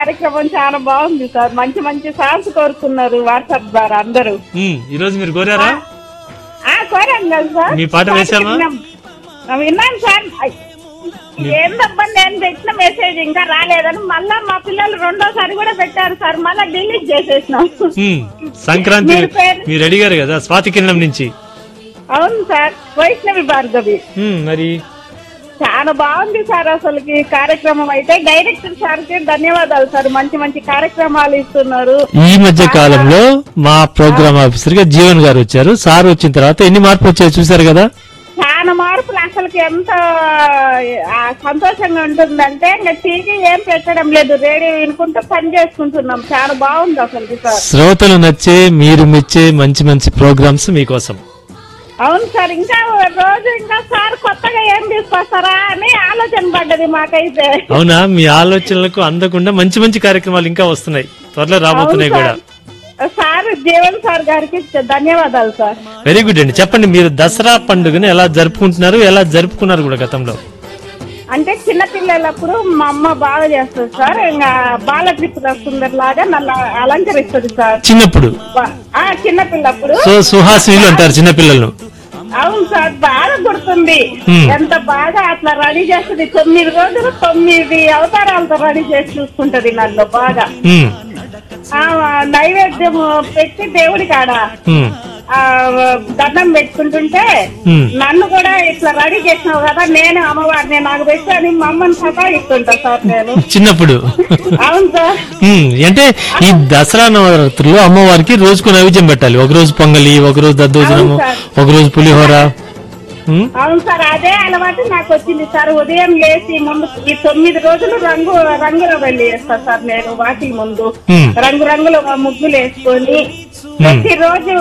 కార్యక్రమం చాలా బాగుంది సార్ మంచి మంచి సాంగ్స్ కోరుకున్నారు వాట్సాప్ ద్వారా అందరూ ఉమ్, ఈ రోజు మీరు కోరారా ఆ కోరాను కదా సార్ మీ పాట వేశామా? విన్నాం. ఆ, విన్నాను సార్ ఐ, ఏందబ్బా నేను పెట్టిన మెసేజ్ ఇంకా రాలేదని మళ్ళా మా పిల్లలు రెండోసారి కూడా పెట్టారు సార్ మళ్ళా డిలీట్ చేసేసినాం ఉమ్, సంక్రాంతి మీరు పేరు- మీరు అడిగారు కదా స్వాతి కిరణం నుంచి అవును సార్ వైష్ణవి భార్గవి ఉమ్, మరి చాలా బాగుంది సార్ అసలుకి కార్యక్రమం అయితే డైరెక్టర్ సార్ కి ధన్యవాదాలు సార్ మంచి మంచి కార్యక్రమాలు ఇస్తున్నారు ఈ మధ్య కాలంలో మా ప్రోగ్రామ్ ఆఫీసర్ గా జీవన్ గారు వచ్చారు సార్ వచ్చిన తర్వాత ఎన్ని మార్పులు వచ్చాయో చూసారు కదా చాలా మార్పులు అసలుకి ఎంత ఆ, సంతోషంగా ఉంటుందంటే ఇంకా టీవీ ఏం పెట్టడం లేదు రేడియో వినుకుంటూ పని చేసుకుంటున్నాం చాలా బాగుంది అసలుకి సార్ శ్రోతలు నచ్చే మీరు మెచ్చే మంచి మంచి ప్రోగ్రామ్స్ మీకోసం అవును సార్ ఇంకా రోజు ఇంకా సార్ కొత్తగా ఏం తీసుకొస్తారా అని ఆలోచన పడ్డది మాకైతే అవునా మీ ఆలోచనలకు అందకుండా మంచి మంచి కార్యక్రమాలు ఇంకా వస్తున్నాయి త్వరలో రాబోతున్నాయి అవును కూడా సార్. సార్ జీవన్ సార్ గారికి ధన్యవాదాలు సార్ వెరీ గుడ్ అండి చెప్పండి మీరు దసరా పండుగని ఎలా జరుపుకుంటున్నారు ఎలా జరుపుకున్నారు కూడా గతంలో అంటే చిన్న పిల్లలప్పుడు మా అమ్మ బాగా చేస్తుంది సార్ ఇంకా బాలకృష్ణ సుందర్ లాగా నన్ను అలంకరిస్తుంది సార్ చిన్నప్పుడు బా- ఆ చిన్న పిల్లప్పుడు సో సుహాసినిలు అంటారు చిన్నపిల్లలను అవును సార్ బాగా గుర్తుంది Hmm. ఎంత బాగా అట్లా రెడీ చేస్తుంది తొమ్మిది రోజులు తొమ్మిది అవతారాలతో రెడీ చేసి చూసుకుంటది నన్ను బాగా ఉమ్, ఆ నైవేద్యం పెట్టి దేవుడి కాడ ఉమ్, ఆ దండం పెట్టుకుంటుంటే Hmm. నన్ను కూడా ఇట్లా రెడీ చేసినావు కదా నేను అమ్మవారిని నాకు పెట్టి అని మా అమ్మని సతా ఇస్తుంటా సార్ నేను చిన్నప్పుడు అవును సార్ ఉమ్, అంటే ఈ దసరా నవరాత్రులు అమ్మవారికి రోజుకు నైవేద్యం పెట్టాలి ఒక రోజు పొంగలి ఒక రోజు దద్దోజనము అవును సార్. ఒక రోజు పులిహోర ఉమ్, అవును సార్ అదే అలవాటు నాకు వచ్చింది సార్ ఉదయం లేచి ముందు ఈ తొమ్మిది రోజులు రంగు రంగుల వెళ్ళి వేస్తా సార్ నేను వాటి ముందు Hmm. రంగు రంగుల ముగ్గులు వేసుకొని ప్రతి రోజు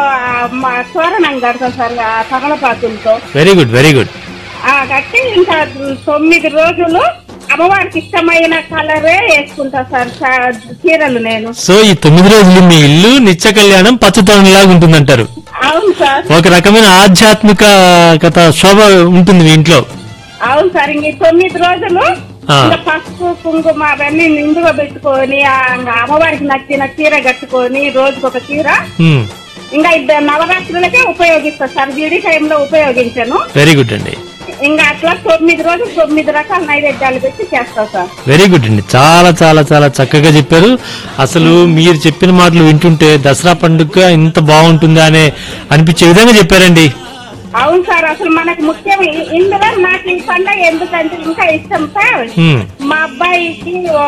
మా తోరణం కడతాం సార్ ఆ తమలపాకులతో వెరీ గుడ్ వెరీ గుడ్ ఆ కట్టి ఇంకా తొమ్మిది రోజులు అమ్మవారికి ఇష్టమైన కలరే వేసుకుంటా సార్ చా- చీరలు నేను సో ఈ తొమ్మిది రోజులు మీ ఇల్లు నిత్య కళ్యాణం పచ్చతోరణలాగా ఉంటుందంటారు అవును సార్ ఒక రకమైన ఆధ్యాత్మిక కథ శోభ ఉంటుంది మీ ఇంట్లో అవును సార్ ఇంక ఈ తొమ్మిది రోజులు ఆ. ఇంకా పసుపు కుంకుమ అవన్నీ నిండుగా పెట్టుకొని ఆ ఇంకా అమ్మవారికి నచ్చిన చీర కట్టుకొని రోజుకొక ఒక చీర ఉమ్, ఇంకా ఇద్దరు నవరాత్రులకే ఉపయోగిస్తా సార్ విడి టైంలో ఉపయోగించను వెరీ గుడ్ అండి ఇంకా అట్లా తొమ్మిది రోజులు తొమ్మిది రకాల నైవేద్యాలు పెట్టి చేస్తా సార్ వెరీ గుడ్ అండి చాలా చాలా చాలా చక్కగా చెప్పారు అసలు మీరు చెప్పిన మాటలు వింటుంటే దసరా పండుగ ఇంత బాగుంటుందా అనే అనిపించే విధంగా చెప్పారండి అవును సార్ అసలు మనకు ముఖ్యం ఇ- ఇందులో నాకు ఈ పండగ ఎందుకంటే ఇంకా ఇష్టం సార్ ఉమ్, మా అబ్బాయికి ఓ,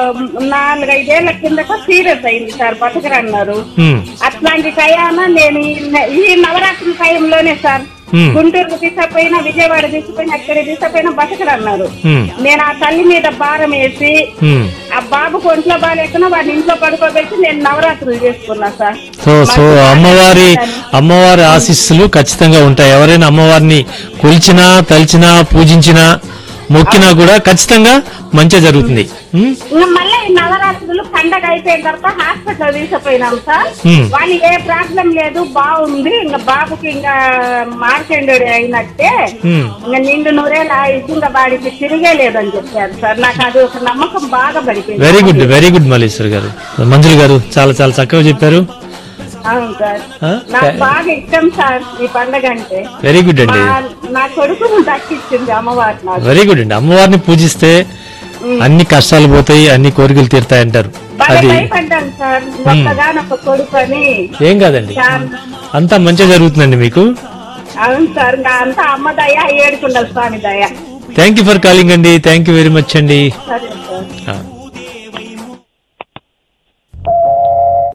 నాలుగైదేళ్ల కిందట సీరియస్ అయింది సార్ బతకరన్నారు ఉమ్, అట్లాంటి టయాన నేను ఈ న- ఈ నవరాత్రి టైంలోనే సార్ Hmm. గుంటూరుకు తీసుకుపోయినా విజయవాడ తీసుకుపోయినా ఎక్కడ తీసుకుపోయినా బతకరన్నారు ఉమ్, నేను ఆ తల్లి మీద భారం వేసి ఉమ్. ఆ బాబుకు ఒంట్లో బాగాలేకున్నా వాడిని ఇంట్లో పడుకోబెట్టి నేను నవరాత్రులు చేసుకున్నా సార్ సో సో అమ్మవారి అమ్మవారి ఆశీస్సులు ఖచ్చితంగా ఉంటాయి ఎవరైనా అమ్మవారిని కొలిచినా తలిచినా పూజించినా మొక్కినా కూడా ఖచ్చితంగా మంచిగా జరుగుతుంది ఉమ్, ఇంకా మళ్ళీ ఈ నవరాత్రులు పండగ అయిపోయిన తర్వాత హాస్పిటల్ తీసుకుపోయినాం సార్ Hmm. వాళ్ళు ఏ ప్రాబ్లం లేదు బాగుంది ఇంకా బాబుకి ఇంకా మార్కెండెడ్ అయినట్టే ఉమ్. ఇంకా నిండు నూరేళ్ళు ఆయుష్ ఇంకా వాడికి తిరిగే లేదని చెప్పారు సార్ నాకు అది ఒక నమ్మకం బాగా పడిపోయింది very good very good Malleshwar garu Manjulu గారు చాలా చాలా చక్కగా చెప్పారు అవును సార్ ఆ? నాకు బాగా ఇష్టం సార్ ఈ పండగ అంటే వెరీ గుడ్ అండి మా- నా కొడుకును దక్కిచ్చింది అమ్మవారు నాకు వెరీ గుడ్ అండి అమ్మవారిని పూజిస్తే అన్ని కష్టాలు పోతాయి అన్ని కోరికలు తీరుతాయి అంటారు బాగా అది భయపడ్డాను సార్ ఒక్కగానొక్క కొడుకు అని ఏం కాదండి చాలా- అంతా మంచిగా జరుగుతుందండి మీకు అవును సార్ ఇంకా అంతా అమ్మ దయ ఏడుకుండాలి స్వామి దయ థ్యాంక్ యూ ఫర్ కాలింగ్ అండి థ్యాంక్ యూ వెరీ మచ్ అండి సరే సార్ ఆ.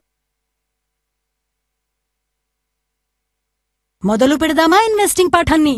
మొదలు పెడదామా ఇన్వెస్టింగ్ పాఠాన్ని